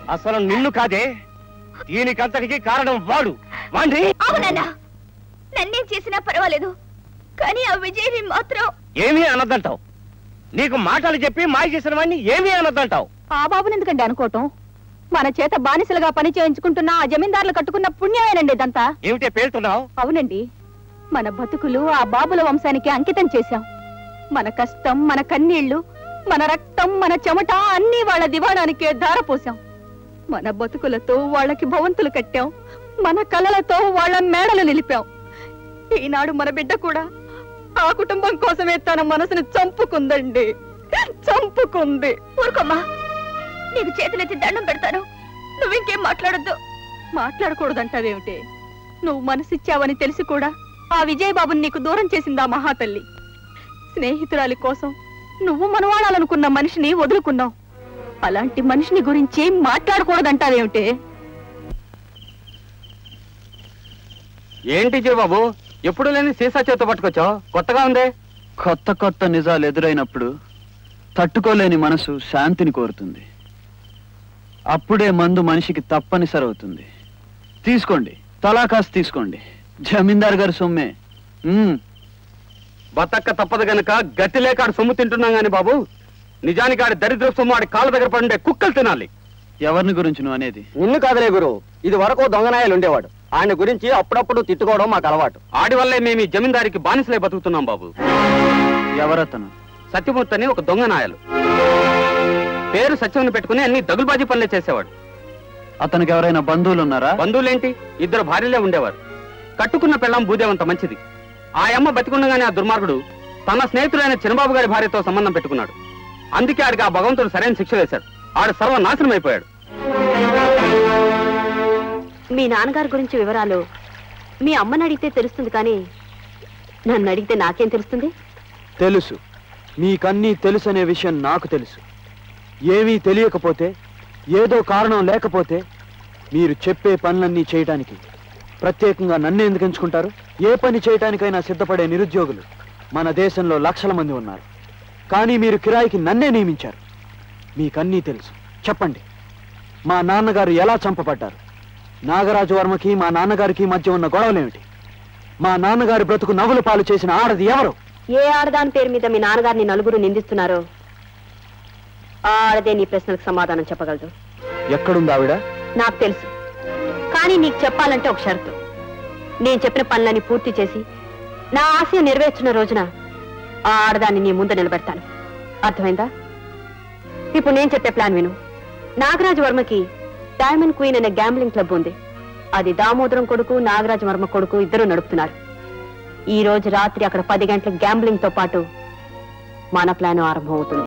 అసలు నిన్ను కాదే దీనికంతటికి కారణం వాడు వాణ్ణి అవునన్నా నన్నేం చేసినా పర్వాలేదు కానీ ఆ విజయ్ని మాత్రం ఏమీ అనద్దంటావు నీకు మాటలు చెప్పి మాయ చేసిన వాడిని ఏమీ అనద్దంటావు ఆ బాబుని ఎందుకండి అనుకోవటం మన చేత బానిసలుగా పని చేయించుకుంటున్న ఆ జమీందారులు కట్టుకున్న పుణ్యమేనండి ఇదంతా ఏమిటే పేలుతున్నావు అవునండి మన బతుకులు ఆ బాబుల వంశానికి అంకితం చేశాం మన కష్టం మన కన్నీళ్లు మన రక్తం మన చెమట అన్ని వాళ్ళ దివాణానికే ధారపోసాం మన బతుకులతో వాళ్ళకి భవంతులు కట్టాం మన కలలతో వాళ్ళ మేడలు నిలిపాం ఈనాడు మన బిడ్డ కూడా ఆ కుటుంబం కోసమే తన మనసును చంపుకుందండి చంపుకుంది ఊరుకోమ్మా నీకు చేతులెత్తి దండం పెడతాను నువ్వింకేం మాట్లాడొద్దు మాట్లాడకూడదంటావేమిటి నువ్వు మనసిచ్చావని తెలిసి కూడా ఆ విజయబాబుని నీకు దూరం చేసిందా మహాతల్లి స్నేహితురాలి కోసం నువ్వు మనవాడాలనుకున్న మనిషిని వదులుకున్నావు అలాంటి మనిషిని గురించి మాట్లాడకూడదంటావేమిటి ఏంటి బాబు ఎప్పుడు లేని సీసా చేత పట్టుకొచ్చావు కొత్తగా ఉందే కొత్త కొత్త నిజాలు ఎదురైనప్పుడు తట్టుకోలేని మనసు శాంతిని కోరుతుంది అప్పుడే మందు మనిషికి తప్పనిసరి అవుతుంది తీసుకోండి తలాకాసు తీసుకోండి జమీందార్ గారి సొమ్మే మ్మ్. బతక్క తప్పదు గనక గతి లేక ఆడు సొమ్ము తింటున్నాం గాని బాబు నిజానికి ఆడి దరిద్ర సొమ్ము ఆడి కాళ్ళ దగ్గర పడుండే కుక్కలు తినాలి ఎవరిని గురించి నువ్వు అనేది నిన్ను కాదులే గురు ఇది వరకు దొంగనాయాలు ఉండేవాడు ఆయన గురించి అప్పుడప్పుడు తిట్టుకోవడం మాకు అలవాటు ఆడి వల్లే మేము ఈ జమీందారికి బానిసలే బతుకుతున్నాం బాబు ఎవరతను సత్యమూర్తి అని ఒక దొంగ నాయలు పేరు సత్యముని పెట్టుకుని అన్ని దగులుబాజీ పనులే చేసేవాడు అతనికి ఎవరైనా బంధువులు ఉన్నారా బంధువులేంటి ఇద్దరు భార్యలే ఉండేవారు కట్టుకున్న పెళ్ళం భూదేవంత మంచిది ఆ అమ్మ బతికుండగానే ఆ దుర్మార్గుడు తన స్నేహితుడైన చిన్నబాబు గారి భార్యతో సంబంధం పెట్టుకున్నాడు అందుకే ఆడికి ఆ భగవంతుడు సరైన శిక్ష వేశాడు ఆడు సర్వనాశనం అయిపోయాడు మీ నాన్నగారి గురించి వివరాలు మీ అమ్మని అడిగితే తెలుస్తుంది కానీ నన్ను అడిగితే నాకేం తెలుస్తుంది తెలుసు మీకన్నీ తెలుసు అనే విషయం నాకు తెలుసు ఏమీ తెలియకపోతే ఏదో కారణం లేకపోతే మీరు చెప్పే పనులన్నీ చేయటానికి ప్రత్యేకంగా నన్ను ఎందుకు ఎంచుకుంటారు ఏ పని చేయటానికైనా సిద్ధపడే నిరుద్యోగులు మన దేశంలో లక్షల మంది ఉన్నారు కానీ మీరు కిరాయికి నన్నే నియమించారు మీకన్నీ తెలుసు చెప్పండి మా నాన్నగారు ఎలా చంపబడ్డారు నాగరాజు వర్మకి మా నాన్నగారికి మధ్య ఉన్న గొడవలేమిటి మా నాన్నగారి బ్రతుకు నవ్వుల పాలు చేసిన ఆడది ఎవరు ఏ ఆడదాని పేరు మీద మీ నాన్నగారిని నలుగురు నిందిస్తున్నారో ఆ ఆడదే నీ ప్రశ్నలకు సమాధానం చెప్పగలదు ఎక్కడుంది ఆవిడ నాకు తెలుసు కానీ నీకు చెప్పాలంటే ఒక షరతు నేను చెప్పిన పనులన్నీ పూర్తి చేసి నా ఆశయం నెరవేర్చిన రోజున ఆ ఆడదాన్ని నీ ముందు నిలబెడతాను అర్థమైందా ఇప్పుడు నేను చెప్పే ప్లాన్ విను నాగరాజు వర్మకి డైమండ్ క్వీన్ అనే గ్యాంబ్లింగ్ క్లబ్ ఉంది అది దామోదరం కొడుకు నాగరాజు వర్మ కొడుకు ఇద్దరు నడుపుతున్నారు ఈ రోజు రాత్రి అక్కడ పది గంటల గ్యాంబ్లింగ్ తో పాటు మన ప్లాన్ ఆరంభం అవుతుంది